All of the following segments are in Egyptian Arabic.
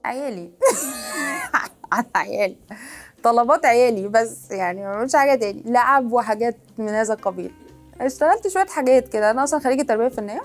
عيالي على عيالي طلبات عيالي بس يعني ما بعملش حاجه تاني لعب وحاجات من هذا القبيل اشتغلت شويه حاجات كده انا اصلا خريجه تربيه فنيه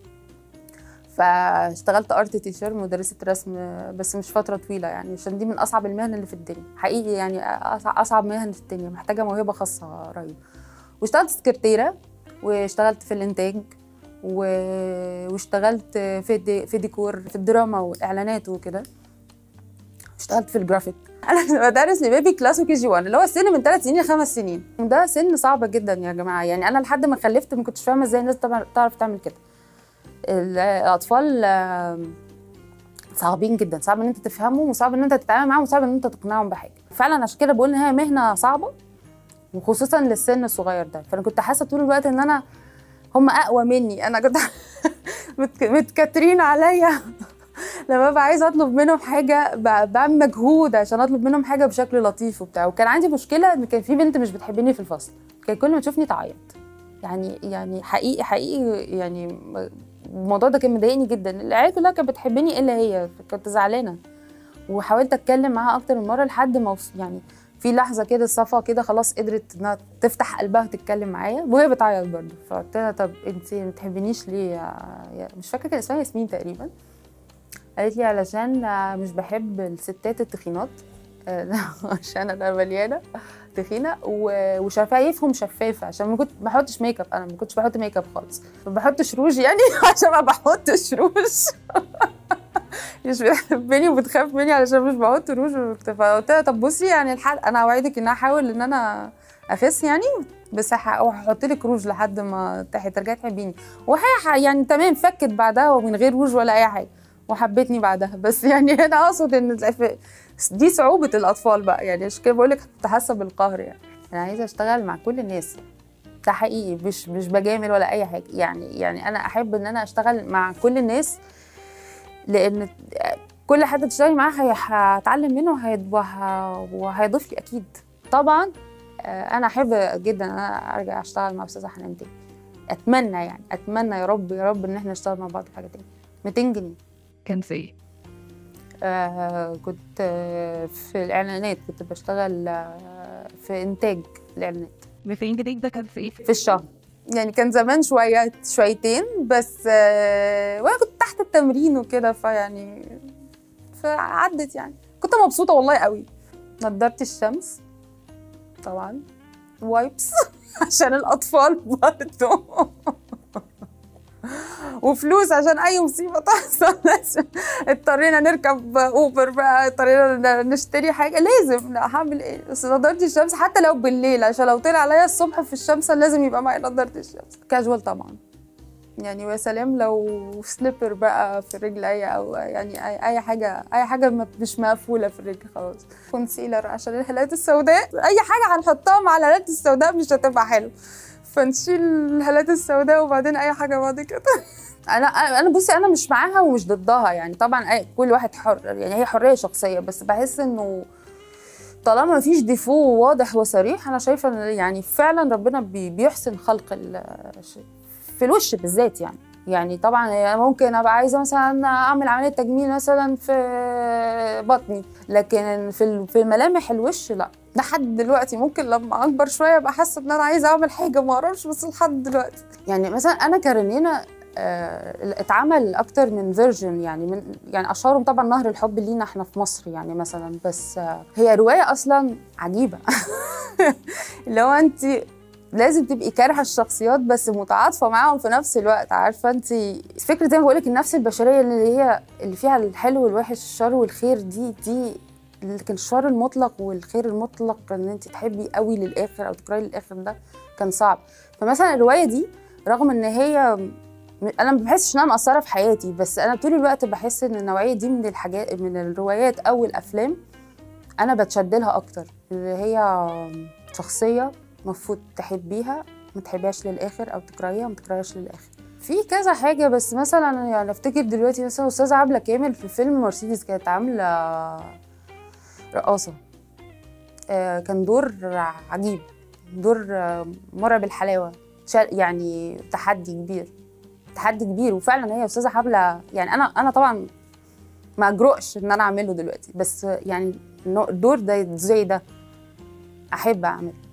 فاشتغلت ارت تيشير مدرسه رسم بس مش فتره طويله يعني عشان دي من اصعب المهن اللي في الدنيا حقيقي يعني أصع- اصعب مهن في الدنيا محتاجه موهبه خاصه رهيبه واشتغلت سكرتيره واشتغلت في الانتاج و... واشتغلت في دي... في ديكور في الدراما والاعلانات وكده اشتغلت في الجرافيك انا بدرس لبيبي كلاس وكي جي 1 اللي هو السن من 3 سنين ل 5 سنين وده سن صعب جدا يا جماعه يعني انا لحد ما خلفت ما كنتش فاهمه ازاي الناس طبعا تعرف تعمل كده الاطفال آم، صعبين جدا صعب ان انت تفهمهم وصعب ان انت تتعامل معاهم وصعب ان انت تقنعهم بحاجه فعلا عشان كده بقول ان هي مهنه صعبه وخصوصا للسن الصغير ده فانا كنت حاسه طول الوقت ان انا هم اقوى مني انا كنت متك- متكترين عليا لما ببقى عايزه اطلب منهم حاجه ب- بعمل مجهود عشان اطلب منهم حاجه بشكل لطيف وبتاع وكان عندي مشكله ان كان في بنت مش بتحبني في الفصل كان كل ما تشوفني تعيط يعني يعني حقيقي حقيقي يعني الموضوع ده كان مضايقني جدا العيال كلها كانت بتحبني الا هي كنت زعلانه وحاولت اتكلم معاها اكتر من مره لحد ما وص- يعني في لحظه كده صفا كده خلاص قدرت انها تفتح قلبها وتتكلم معايا وهي بتعيط برضه فقلت لها طب انت ما بتحبنيش ليه يا... يا... مش فاكره كان اسمها ياسمين تقريبا قالت لي علشان آه، مش بحب الستات التخينات آه، عشان انا مليانه تخينه و- وشفايفهم شفافه عشان ما كنت ما بحطش ميك اب انا ما كنتش بحط ميك اب خالص ما بحطش روج يعني عشان ما بحطش روج مش بتحبني وبتخاف مني علشان مش بحط روج وبت- فقلت لها طب بصي يعني الحل انا اوعدك ان أنا هحاول ان انا اخس يعني بس هح- وهحط لك روج لحد ما تح- ترجعي تحبيني وهي ح- يعني تمام فكت بعدها ومن غير روج ولا اي حاجه وحبتني بعدها بس يعني انا اقصد ان الف- دي صعوبه الاطفال بقى يعني عشان كده بقول لك كنت حاسه بالقهر يعني انا عايزه اشتغل مع كل الناس ده حقيقي مش مش بجامل ولا اي حاجه يعني يعني انا احب ان انا اشتغل مع كل الناس لان كل حد تشتغلي معاه هي- هتعلم منه وهيض- وه- وهيضيف لي اكيد طبعا آه، انا احب جدا ان انا ارجع اشتغل مع استاذه حنان تاني اتمنى يعني اتمنى يا رب يا رب ان احنا نشتغل مع بعض في حاجه تاني 200 جنيه كان في ايه؟ آه كنت آه في الاعلانات كنت بشتغل آه في انتاج الاعلانات 200 جنيه ده كان في ايه؟ في الشهر يعني كان زمان شويه شويتين بس آه وانا كنت تحت التمرين وكده فيعني فعدت يعني كنت مبسوطه والله قوي نضاره الشمس طبعا وايبس عشان الاطفال برضه وفلوس عشان اي مصيبه تحصل لازم اضطرينا نركب اوبر بقى اضطرينا نشتري حاجه لازم هعمل ايه بس نضاره الشمس حتى لو بالليل عشان لو طلع عليا الصبح في الشمس لازم يبقى معايا نضاره الشمس كاجوال طبعا يعني ويا سلام لو سليبر بقى في رجلي او يعني اي اي حاجه اي حاجه ما- مش مقفوله في الرجل خلاص كونسيلر عشان الهالات السوداء اي حاجه هنحطها مع الهالات السوداء مش هتبقى حلو فنشيل الهالات السوداء وبعدين اي حاجه بعد كده انا انا بصي انا مش معاها ومش ضدها يعني طبعا أي- كل واحد حر يعني هي حريه شخصيه بس بحس انه طالما مفيش ديفو واضح وصريح انا شايفه ان يعني فعلا ربنا بي- بيحسن خلق ال- في الوش بالذات يعني يعني طبعا هي ممكن ابقى عايزه مثلا اعمل عمليه تجميل مثلا في بطني لكن في ال- في ملامح الوش لا لحد دلوقتي ممكن لما اكبر شويه ابقى حاسه ان انا عايزه اعمل حاجه ما اعرفش بس لحد دلوقتي يعني مثلا انا كارينينا آه، اتعمل اكتر من فيرجن يعني من يعني اشهرهم طبعا نهر الحب لينا احنا في مصر يعني مثلا بس آه، هي روايه اصلا عجيبه اللي هو انت لازم تبقي كارهه الشخصيات بس متعاطفه معاهم في نفس الوقت عارفه انت فكره زي ما بقول لك النفس البشريه اللي هي اللي فيها الحلو والوحش الشر والخير دي دي لكن الشر المطلق والخير المطلق ان انت تحبي قوي للاخر او تكرهي للاخر ده كان صعب فمثلا الروايه دي رغم ان هي انا ما بحسش انها مأثره في حياتي بس انا طول الوقت بحس ان النوعيه دي من الحاجات من الروايات او الافلام انا بتشد لها اكتر اللي هي شخصيه المفروض تحبيها ما تحبيهاش للاخر او تكرهيها ما تكرهيهاش للاخر في كذا حاجه بس مثلا يعني افتكر دلوقتي مثلا استاذه عبله كامل في فيلم مرسيدس كانت عامله رقاصه آه، كان دور عجيب دور آه، مرعب الحلاوه شا- يعني تحدي كبير تحدي كبير وفعلا هي استاذه حبله يعني انا انا طبعا ما اجرؤش ان انا اعمله دلوقتي بس يعني النوع- الدور ده زي ده احب اعمله